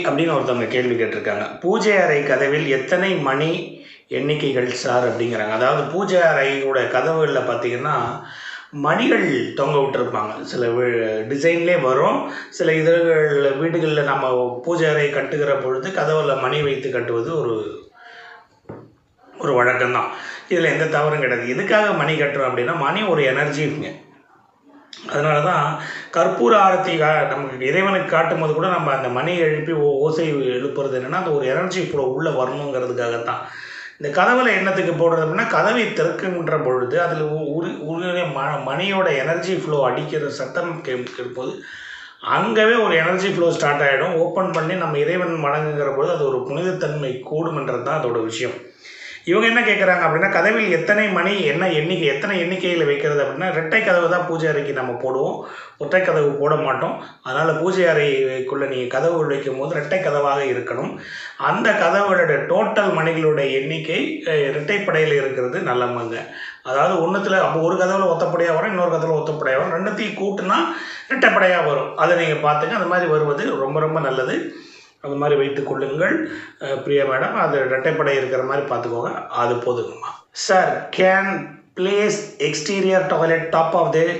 அப்படின்னு ஒருத்தவங்க கேள்வி கேட்டிருக்காங்க பூஜை அறை கதவில் எத்தனை மணி எண்ணிக்கைகள் சார் அப்படிங்கிறாங்க அதாவது பூஜை அறையோட கதவுகளில் பார்த்தீங்கன்னா மணிகள் தொங்க விட்டுருப்பாங்க சில டிசைன்லேயே வரும் சில இதழ்கள் வீடுகளில் நம்ம பூஜை அறை கட்டுகிற பொழுது கதவில் மணி வைத்து கட்டுவது ஒரு ஒரு வழக்கம்தான் இதில் எந்த தவறும் கிடையாது எதுக்காக மணி கட்டுறோம் அப்படின்னா மணி ஒரு எனர்ஜிங்க அதனால தான் கற்பூர ஆரத்தி கா- நமக்கு இறைவனுக்கு காட்டும் போது கூட நம்ம அந்த மணியை எழுப்பி ஓ ஓசை எழுப்புறது என்னென்னா அந்த ஒரு எனர்ஜி ஃப்ளோ உள்ளே வரணுங்கிறதுக்காகத்தான் இந்த கதவுல என்னத்துக்கு போடுறது அப்படின்னா கதவை திறக்குன்ற பொழுது அதில் உரு உரு ம மணியோட எனர்ஜி ஃப்ளோ அடிக்கிற சத்தம் கேட்கும்போது அங்கவே ஒரு எனர்ஜி ஃப்ளோ ஸ்டார்ட் ஆகிடும் ஓப்பன் பண்ணி நம்ம இறைவன் வணங்குகிற பொழுது அது ஒரு புனிதத்தன்மை கூடுமன்றது தான் அதோட விஷயம் இவங்க என்ன கேட்குறாங்க அப்படின்னா கதவில் எத்தனை மணி என்ன எண்ணிக்கை எத்தனை எண்ணிக்கையில் வைக்கிறது அப்படின்னா ரெட்டை கதவு தான் பூஜை அறைக்கு நம்ம போடுவோம் ஒற்றை கதவு போட மாட்டோம் அதனால் பூஜை அறைக்குள்ளே நீங்கள் கதவுகள் வைக்கும் போது ரெட்டை கதவாக இருக்கணும் அந்த கதவோட டோட்டல் மணிகளோட எண்ணிக்கை அஹ், இரட்டைப்படையில் இருக்கிறது நல்லமங்க அதாவது ஒன்றுத்தில் அப்போ ஒரு கதவில் ஒத்தப்படையாக வரும் இன்னொரு கதவில் ஒத்தப்படையாக வரும் ரெண்டுத்தையும் கூட்டுனா இரட்டைப்படையாக வரும் அதை நீங்கள் பார்த்துங்க அந்த மாதிரி வருவது ரொம்ப ரொம்ப நல்லது அந்த மாதிரி வைத்துக் கொள்ளுங்கள் அஹ், பிரியா மேடம் அது இரட்டைப்படை இருக்கிற மாதிரி பார்த்துக்கோங்க அது போதுங்கம்மா sir can place exterior toilet top of the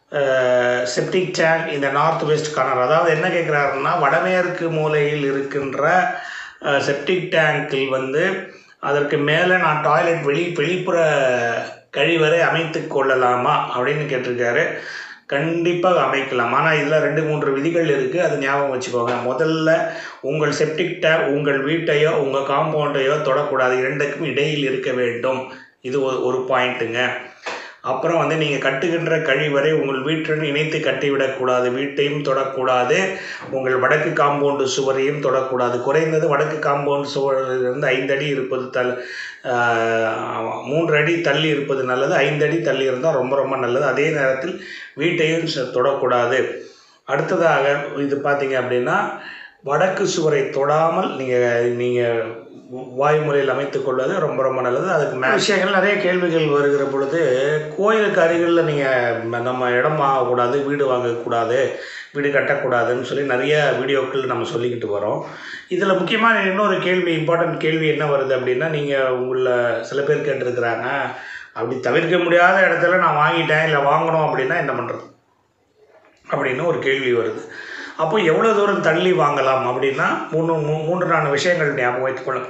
septic tank இந்த நார்த் வெஸ்ட் கார்னர் அதாவது என்ன கேட்குறாருன்னா வடமேற்கு மூலையில் இருக்கின்ற செப்டிக் டேங்கில் வந்து அதற்கு மேலே நான் டாய்லெட் வெளி வெளிப்புற கழிவறை அமைத்து கொள்ளலாமா அப்படின்னு கேட்டிருக்காரு கண்டிப்பாக அமைக்கலாம் ஆனால் இதில் ரெண்டு மூன்று விதிகள் இருக்குது அது ஞாபகம் வச்சுக்கோங்க முதல்ல உங்கள் செப்டிக் டேப் உங்கள் வீட்டையோ உங்கள் காம்பவுண்டையோ தொடக்கூடாது இரண்டுக்கும் இடையில் இருக்க வேண்டும் இது ஒரு ஒரு பாயிண்ட்டுங்க அப்புறம் வந்து நீங்கள் கட்டுகின்ற கழிவறை உங்கள் வீட்டுடன் இணைத்து கட்டிவிடக்கூடாது வீட்டையும் தொடக்கூடாது உங்கள் வடக்கு காம்பவுண்டு சுவரையும் தொடக்கூடாது குறைந்தது வடக்கு காம்பவுண்டு சுவரிலிருந்து ஐந்து அடி இருப்பது தல் ஆஹ், மூன்று அடி தள்ளி இருப்பது நல்லது ஐந்து அடி தள்ளி இருந்தால் ரொம்ப ரொம்ப நல்லது அதே நேரத்தில் வீட்டையும் ச- தொடக்கூடாது அடுத்ததாக இது பார்த்தீங்க அப்படின்னா வடக்கு சுவரை தொடாமல் நீங்கள் நீங்கள் வாயுமுறையில் அமைத்துக் கொள்வது ரொம்ப ரொம்ப நல்லது அதுக்கு மே விஷயங்கள் நிறைய கேள்விகள் வருகிற பொழுது கோயிலுக்கு அருகில் நீங்கள் நம்ம இடம் வாங்கக்கூடாது வீடு வாங்கக்கூடாது வீடு கட்டக்கூடாதுன்னு சொல்லி நிறைய வீடியோக்கள் நம்ம சொல்லிக்கிட்டு வரோம் இதில் முக்கியமான இன்னொரு கேள்வி இம்பார்ட்டன்ட் கேள்வி என்ன வருது அப்படின்னா நீங்கள் உங்களில் சில பேர் கேட்டிருக்கிறாங்க அப்படி தவிர்க்க முடியாத இடத்துல நான் வாங்கிட்டேன் இல்லை வாங்கணும் அப்படின்னா என்ன பண்ணுறது அப்படின்னு ஒரு கேள்வி வருது அப்போ எவ்வளோ தூரம் தள்ளி வாங்கலாம் அப்படின்னா மூணு மூ- மூன்று நாலு விஷயங்கள் ஞாபகம் வைத்துக்கொள்ளும்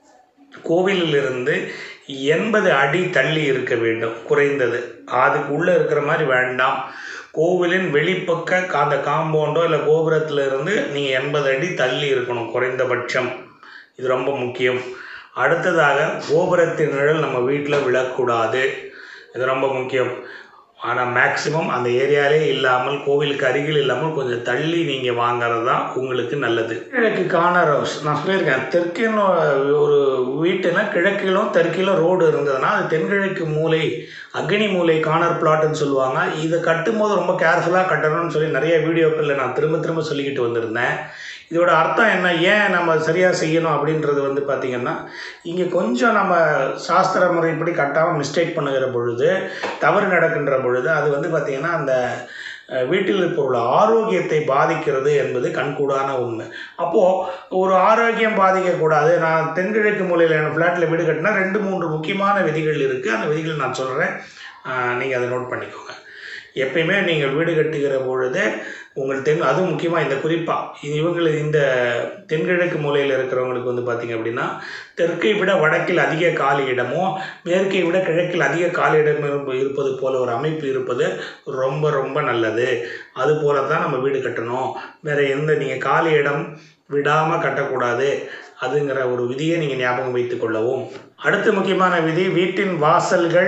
கோவிலிலிருந்து எண்பது அடி தள்ளி இருக்க வேண்டும் குறைந்தது அதுக்கு உள்ளே இருக்கிற மாதிரி வேண்டாம் கோவிலின் வெளிப்பக்க கா- அந்த காம்பவுண்டோ இல்லை கோபுரத்தில் இருந்து நீங்கள் எண்பது அடி தள்ளி இருக்கணும் குறைந்தபட்சம் இது ரொம்ப முக்கியம் அடுத்ததாக கோபுரத்தின் நிழல் நம்ம வீட்டில் விழக்கூடாது இது ரொம்ப முக்கியம் ஆனால் மேக்ஸிமம் அந்த ஏரியாலே இல்லாமல் கோவிலுக்கு அருகில் இல்லாமல் கொஞ்சம் தள்ளி நீங்கள் வாங்குறது தான் உங்களுக்கு நல்லது கிழக்கு கார்னர் ஹவுஸ் நான் சொல்லியிருக்கேன் தெற்கின்னு ஒரு வீட்டுனா கிழக்கிலும் தெற்கிலும் ரோடு இருந்ததுன்னா அது தென்கிழக்கு மூலை அக்னி மூலை கார்னர் பிளாட்னு சொல்லுவாங்க இதை கட்டும்போது ரொம்ப கேர்ஃபுல்லாக கட்டணும்னு சொல்லி நிறைய வீடியோக்களில் நான் திரும்ப திரும்ப சொல்லிக்கிட்டு வந்திருந்தேன் இதோட அர்த்தம் என்ன ஏன் நம்ம சரியாக செய்யணும் அப்படின்றது வந்து பார்த்திங்கன்னா இங்கே கொஞ்சம் நம்ம சாஸ்திர முறைப்படி கட்டாமல் மிஸ்டேக் பண்ணுகிற பொழுது தவறு நடக்கின்ற பொழுது அது வந்து பார்த்திங்கன்னா அந்த அஹ், வீட்டில் இருப்பவர்கள ஆரோக்கியத்தை பாதிக்கிறது என்பது கண்கூடான உண்மை அப்போது ஒரு ஆரோக்கியம் பாதிக்கக்கூடாது நான் தென்கிழக்கு மூலையில் என் ஃப்ளாட்டில் வீடு கட்டினா ரெண்டு மூன்று முக்கியமான விதிகள் இருக்குது அந்த விதிகள் நான் சொல்கிறேன் நீங்கள் அதை நோட் பண்ணிக்கோங்க எப்பயுமே நீங்கள் வீடு கட்டுகிற பொழுது உங்கள் தென் அதுவும் முக்கியமாக இந்த குறிப்பாக இவங்களுக்கு இந்த தென்கிழக்கு மூலையில் இருக்கிறவங்களுக்கு வந்து பார்த்திங்க அப்படின்னா தெற்கை விட வடக்கில் அதிக காலி இடமோ மேற்கை விட கிழக்கில் அதிக காலி இடம் இருப்ப- இருப்பது போல ஒரு அமைப்பு இருப்பது ரொம்ப ரொம்ப நல்லது அது போல தான் நம்ம வீடு கட்டணும் வேறு எந்த நீங்கள் காலி இடம் விடாமல் கட்டக்கூடாது அதுங்கிற ஒரு விதியை நீங்கள் ஞாபகம் வைத்துக் கொள்ளவும் அடுத்து முக்கியமான விதி வீட்டின் வாசல்கள்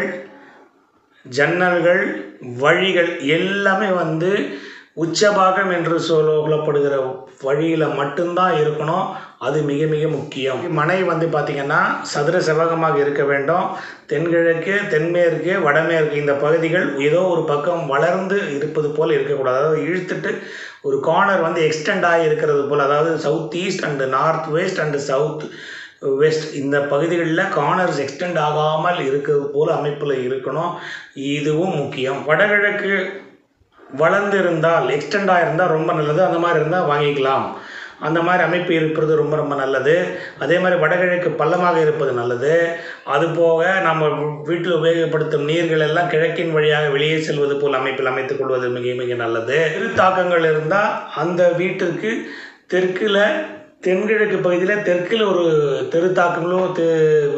ஜன்னல்கள் வழிகள் எல்லாமே வந்து உச்சபாகம் என்று சொல்லப்படுகிற வழியில் மட்டும்தான் இருக்கணும் அது மிக மிக முக்கியம் மனை வந்து பார்த்திங்கன்னா சதுர செவ்வகமாக இருக்க வேண்டும் தென்கிழக்கு தென்மேற்கு வடமேற்கு இந்த பகுதிகள் ஏதோ ஒரு பக்கம் வளர்ந்து இருப்பது போல் இருக்கக்கூடாது அதாவது இழுத்துட்டு ஒரு கார்னர் வந்து எக்ஸ்டெண்ட் ஆகி இருக்கிறது போல் அதாவது south east and north west and south west இந்த பகுதிகளில் கார்னர்ஸ் எக்ஸ்டெண்ட் ஆகாமல் இருக்கிறது போல் அமைப்பில் இருக்கணும் இதுவும் முக்கியம் வடகிழக்கு வளர்ந்து இருந்தால் எக்ஸ்டெண்ட் ஆகிருந்தால் ரொம்ப நல்லது அந்த மாதிரி இருந்தால் வாங்கிக்கலாம் அந்த மாதிரி அமைப்பு இருப்பது ரொம்ப ரொம்ப நல்லது அதே மாதிரி வடகிழக்கு பள்ளமாக இருப்பது நல்லது அதுபோக நம்ம வீட்டில் உபயோகப்படுத்தும் நீர்கள் எல்லாம் கிழக்கின் வழியாக வெளியே செல்வது போல் அமைப்பில் அமைத்துக் கொள்வது மிக மிக நல்லது திரு தாக்கங்கள் இருந்தால் அந்த வீட்டிற்கு தெற்கில் தென்கிழக்கு பகுதியில் தெற்கில் ஒரு தெரு தாக்கங்களோ தெ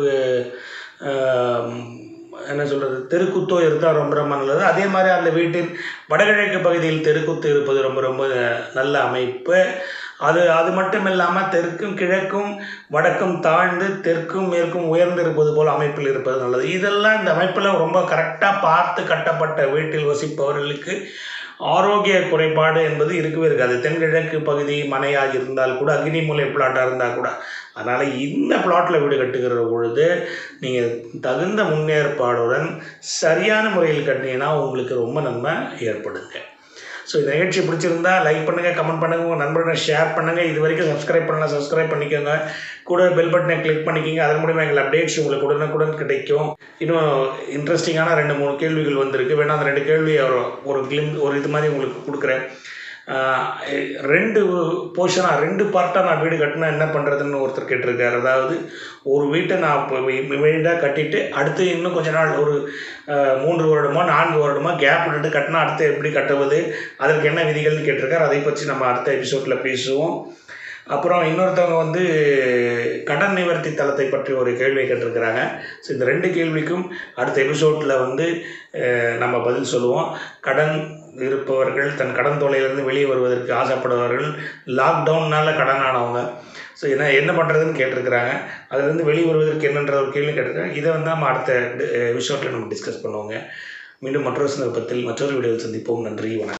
ஆம், என்ன சொல்கிறது தெருக்குத்தோ இருந்தால் ரொம்ப ரொம்ப நல்லது அதே மாதிரி அந்த வீட்டின் வடகிழக்கு பகுதியில் தெருக்குத்து இருப்பது ரொம்ப ரொம்ப நல்ல அமைப்பு அது அது மட்டும் இல்லாமல் தெற்கும் கிழக்கும் வடக்கும் தாழ்ந்து தெற்கும் மேற்கும் உயர்ந்து இருப்பது போல் அமைப்பில் இருப்பது நல்லது இதெல்லாம் இந்த அமைப்பில் ரொம்ப கரெக்டாக பார்த்து கட்டப்பட்ட வீட்டில் வசிப்பவர்களுக்கு ஆரோக்கிய குறைபாடு என்பது இருக்கவே இருக்காது தென்கிழக்கு பகுதி மனையாக இருந்தால் கூட அக்னிமூலை பிளாட்டாக இருந்தால் கூட அதனால் இந்த பிளாட்டில் வீடு கட்டுகிற பொழுது நீங்கள் தகுந்த முன்னேற்பாடுடன் சரியான முறையில் கட்டினீங்கன்னா உங்களுக்கு ரொம்ப நன்மை ஏற்படுங்க ஸோ இந்த நிகழ்ச்சி பிடிச்சிருந்தா லைக் பண்ணுங்கள் கமெண்ட் பண்ணுங்கள் உங்கள் நண்பர்களை ஷேர் பண்ணுங்கள் இது வரைக்கும் சப்ஸ்கிரைப் பண்ணலாம் சப்ஸ்கிரைப் பண்ணிக்கோங்க கூட பெல் பட்டனை கிளிக் பண்ணிக்கிங்க அதன் மூலிமா எங்கள் அப்டேட்ஸ் உங்களுக்கு உடனுக்குடன் கிடைக்கும் இன்னும் இன்ட்ரெஸ்டிங்கான ரெண்டு மூணு கேள்விகள் வந்திருக்கு வேணா அந்த ரெண்டு கேள்வி ஒரு ஒரு கிளிம் ஒரு இது மாதிரி உங்களுக்கு கொடுக்குறேன் ஆஹ் ரெண்டு போர்ஷனாக ரெண்டு பார்ட்டாக நான் வீடு கட்டினா என்ன பண்ணுறதுன்னு ஒருத்தர் கேட்டிருக்காரு அதாவது ஒரு வீட்டை நான் இப்போ வீடாக கட்டிட்டு அடுத்து இன்னும் கொஞ்ச நாள் ஒரு ஆஹ் மூன்று வருடமோ நான்கு வருடமோ கேப் விட்டுட்டு கட்டினா அடுத்து எப்படி கட்டுவது அதற்கு என்ன விதிகள்னு கேட்டிருக்காரு அதை பற்றி நம்ம அடுத்த எபிசோடில் பேசுவோம் அப்புறம் இன்னொருத்தவங்க வந்து கடன் நிவர்த்தி தளத்தை பற்றி ஒரு கேள்வி கேட்டிருக்கிறாங்க ஸோ இந்த ரெண்டு கேள்விக்கும் அடுத்த எபிசோடில் வந்து அஹ், நம்ம பதில் சொல்லுவோம் கடன் இருப்பவர்கள் தன் கடன் தொலையிலிருந்து வெளியே வருவதற்கு ஆசைப்படுபவர்கள் லாக்டவுன்னால் கடன் ஆனவங்க ஸோ என்ன என்ன பண்ணுறதுன்னு கேட்டிருக்கிறாங்க அதுலேருந்து வெளியே வருவதற்கு என்னன்ற ஒரு கேள்வி கேட்டிருக்காங்க இதை வந்து நம்ம அடுத்த எபிசோடில் நம்ம டிஸ்கஸ் பண்ணுவோங்க மீண்டும் மற்றொரு சந்தர்ப்பத்தில் மற்றொரு வீடியோவில் சந்திப்போம் நன்றி வணக்கம்